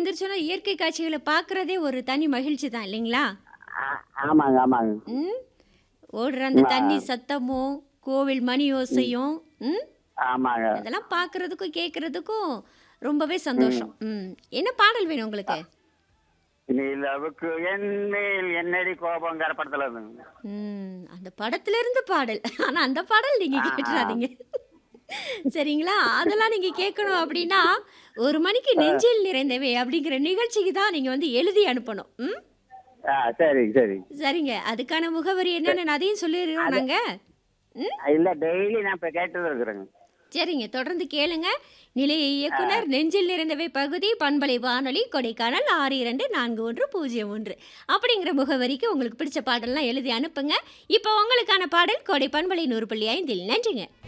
எந்திரிச்சோன்னா இயற்கை காட்சிகள பார்க்குறதே ஒரு தனி மகிழ்ச்சி தான் இல்லைங்களா? ஆ- ஆமாங்க ஆமாங்க ம். ஓடுற அந்த ஆ. தண்ணி சத்தமும், கோவில் மணி ஓசையும், ம். ஆமாங்க அதெல்லாம் பார்க்குறதுக்கும், கேட்குறதுக்கும் ரொம்பவே சந்தோஷம். ம். என்ன பாடல் வேணும் உங்களுக்கு? நிலவுக்கு என் மேல் என்னடி கோபங்கிற படத்துல இருந்துங்க ம். அந்த படத்துல இருந்து பாடல். ஆனா அந்த பாடல் நீங்க ஆ, ஆ. கேட்டுறாதீங்க. சரிங்களா? அதெல்லாம் நீங்க கேட்கணும் அப்படின்னா, "ஒரு மணிக்கு நெஞ்சில் நிறைந்தவை" அப்படிங்கிற நிகழ்ச்சிக்கு தான் நீங்க வந்து எழுதி அனுப்பணும். ம். ஆ சரிங்க சரி சரிங்க. அதுக்கான முகவரி என்னன்னு அதையும் சொல்லிடுறோம் அது- நாங்க. ம். இல்ல டெய்லி நான் இப்ப கேட்டு இருக்கிறேங்க சரிங்க. தொடர்ந்து கேளுங்க. நிலைய இயக்குனர் நெஞ்சில் நிறைந்தவை பகுதி பண்பலை வானொலி கொடைக்கானல் 624101 அப்படிங்கிற முகவரிக்கு உங்களுக்கு பிடிச்ச பாடல்லாம் எழுதி அனுப்புங்க. இப்போ உங்களுக்கான பாடல் கொடை பண்பலை 100.5 நன்றிங்க.